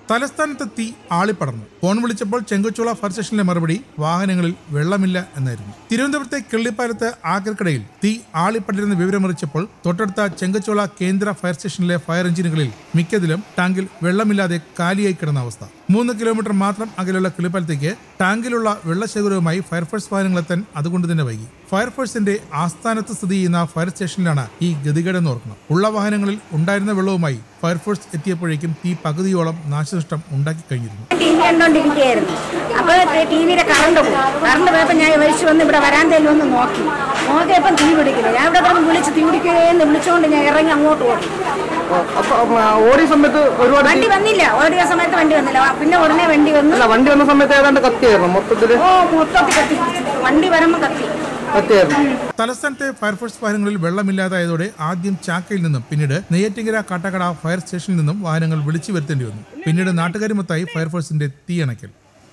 തലസ്ഥാനത്ത് തീ ആളിപ്പടർന്നു ഫോൺ വിളിച്ചപ്പോൾ ചെങ്കച്ചോള ഫയർ സ്റ്റേഷനിലെ മറുപടി വാഹനങ്ങളിൽ വെള്ളമില്ല എന്നായിരുന്നു തിരുവനന്തപുരത്തെ കിള്ളിപ്പാലത്ത് ആക്രക്കടയിൽ തീ ആളിപ്പടരുന്ന വിവരമറിച്ചപ്പോൾ തൊട്ടടുത്ത ചെങ്കച്ചോള കേന്ദ്ര ഫയർ സ്റ്റേഷനിലെ ഫയർ എഞ്ചിനുകളിൽ മിക്കതിലും ടാങ്കിൽ വെള്ളമില്ലാതെ കാലിയായി കിടന്ന അവസ്ഥ മൂന്ന് കിലോമീറ്റർ മാത്രം അകലെയുള്ള കിളിപ്പാലത്തേക്ക് ടാങ്കിലുള്ള വെള്ളശേഖരവുമായി ഫയർഫോഴ്സ് വാഹനങ്ങളെത്താൻ അതുകൊണ്ട് തന്നെ വൈകി ഫയർഫോഴ്സിന്റെ ആസ്ഥാനത്ത് സ്ഥിതി ചെയ്യുന്ന ഫയർ സ്റ്റേഷനിലാണ് ഈ ഗതികേടെന്ന് ഓർക്കണം ഉള്ള വാഹനങ്ങളിൽ ഉണ്ടായിരുന്ന വെള്ളവുമായി ഫയർഫോഴ്സ് എത്തിയപ്പോഴേക്കും തീ പകുതിയോളം നാശനഷ്ടം ഉണ്ടാക്കി കഴിഞ്ഞിരുന്നു ടി വി കണ്ടോണ്ടിരിക്കുകയായിരുന്നു അപ്പൊ ടി വിയുടെ കറണ്ട് പോയി കറണ്ട് പോയപ്പോ ഞാൻ വലിച്ചു വന്ന് ഇവിടെ വരാന്തയിൽ വന്ന് നോക്കി നോക്കിയപ്പം തീ പിടിക്കില്ല ഞാൻ ഇവിടെ കിടന്ന് വിളിച്ച് തീ പിടിക്കുകയെന്ന് വിളിച്ചുകൊണ്ട് ഞാൻ ഇറങ്ങി അങ്ങോട്ട് ഓടി അപ്പൊ ആ, ഓടിയ സമയത്ത് ഒരുപാട് തീ- വണ്ടി വന്നില്ല ഓടിയ സമയത്ത് വണ്ടി വന്നില്ല പിന്നെ ഉടനെ വണ്ടി വന്നു അല്ല വണ്ടി വന്ന സമയത്ത് ഏതാണ്ട് കത്തിയായിരുന്നു മൊത്തത്തില് ഓ മൊത്തത്തിൽ കത്തി വണ്ടി വരുമ്പോ കത്തി കത്തിയായിരുന്നു തലസ്ഥാനത്തെ ഫയർഫോഴ്സ് വാഹനങ്ങളിൽ വെള്ളമില്ലാതായതോടെ ആദ്യം ചാക്കയിൽ നിന്നും പിന്നീട് നെയ്യാറ്റിങ്കര കാട്ടാക്കട ഫയർ സ്റ്റേഷനിൽ നിന്നും വാഹനങ്ങൾ വിളിച്ചു വരുത്തേണ്ടി വന്നു പിന്നീട് നാട്ടുകാരുമൊത്തായി ഫയർഫോഴ്സിന്റെ തീയണയ്ക്കൽ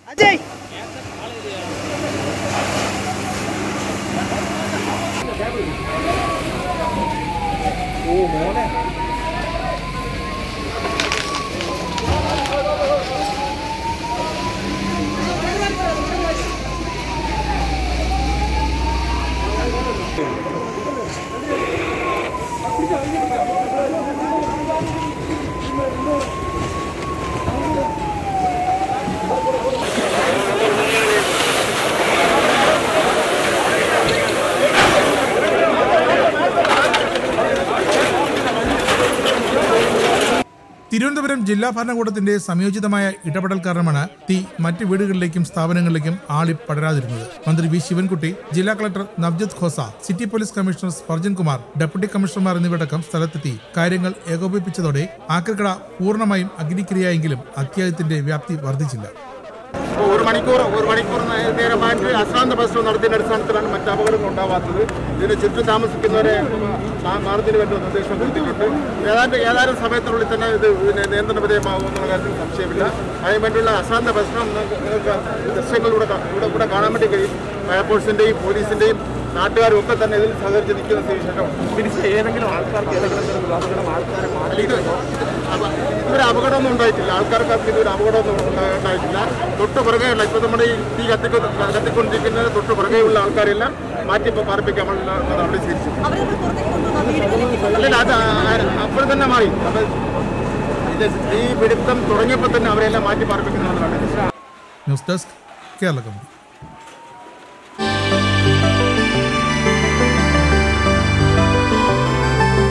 തിരുവനന്തപുരം ജില്ലാ ഭരണകൂടത്തിന്റെ സംയോജിതമായ ഇടപെടൽ കാരണമാണ് തീ മറ്റ് വീടുകളിലേക്കും സ്ഥാപനങ്ങളിലേക്കും ആളി പടരാതിരുന്നത് മന്ത്രി വി ശിവൻകുട്ടി ജില്ലാ collector Navjot Khosa city police commissioner Spurgeon Kumar deputy കമ്മീഷണർമാർ എന്നിവരടക്കം സ്ഥലത്തെത്തി കാര്യങ്ങൾ ഏകോപിപ്പിച്ചതോടെ ആക്രക്കട പൂർണ്ണമായും അഗ്നിക്കിരയായെങ്കിലും അത്യാഹിതത്തിന്റെ വ്യാപ്തി വർദ്ധിച്ചില്ല ഇപ്പോൾ ഒരു മണിക്കൂർ ഒരു മണിക്കൂർ നേ- നേരമായിട്ട് അശ്രാന്ത പരിശ്രമം നടത്തിയതിന്റെ അടിസ്ഥാനത്തിലാണ് മറ്റ് അപകടങ്ങൾ ഉണ്ടാവാത്തത് ഇതിന് ചുറ്റും താമസിക്കുന്നവരെ മാ- മാറുന്നതിന് വേണ്ടി നിർദ്ദേശം കൊടുത്തിട്ടുണ്ട് ഏതാണ്ട് ഏതാനും സമയത്തിനുള്ളിൽ തന്നെ ഇത് പിന്നെ നിയന്ത്രണ വിധേയമാകും എന്നുള്ള കാര്യത്തിൽ സംശയമില്ല അതിന് വേണ്ടിയുള്ള അശ്രാന്ത പരിശ്രമം നിങ്ങൾക്ക് നിങ്ങൾക്ക് ദൃശ്യങ്ങളിലൂടെ കാ- ഇവിടെ കൂടെ കാണാൻ വേണ്ടി കഴിയും ഫയർഫോഴ്സിന്റെയും പോലീസിന്റെയും നാട്ടുകാരും ഒക്കെ തന്നെ ഇതിൽ സഹകരിച്ച് നിൽക്കുന്ന സ്ഥിതിവിശേഷം തിരിച്ച് ഏതെങ്കിലും ആൾക്കാർക്ക് ഏതെങ്കിലും തരത്തിലുള്ള അപകടം ആൾക്കാരെ മാറി ഇത് അപ- ഇതുവരെ അപകടമൊന്നും ഉണ്ടായിട്ടില്ല ആൾക്കാർക്ക് ഇതുവരെ അപകടമൊന്നും ഉണ്ടാ- ഉണ്ടായിട്ടില്ല തൊട്ട് പുറകെയുള്ള ഇപ്പോൾ നമ്മുടെ ഈ തീ കത്തിക്കൊ കത്തിക്കൊണ്ടിരിക്കുന്ന തൊട്ട് പുറകെയുള്ള ആൾക്കാരെല്ലാം മാറ്റി ഇപ്പോൾ പാർപ്പിക്കാനുള്ള നടപടി സ്വീകരിച്ചു അല്ലല്ല അത് അപ്പോൾ തന്നെ മാറി അപ്പോൾ ഇത് തീ പിടുത്തം തുടങ്ങിയപ്പോൾ തന്നെ അവരെല്ലാം മാറ്റി പാർപ്പിക്കുന്നതാണ് ന്യൂസ് ഡെസ്ക് കേരള കമ്പനി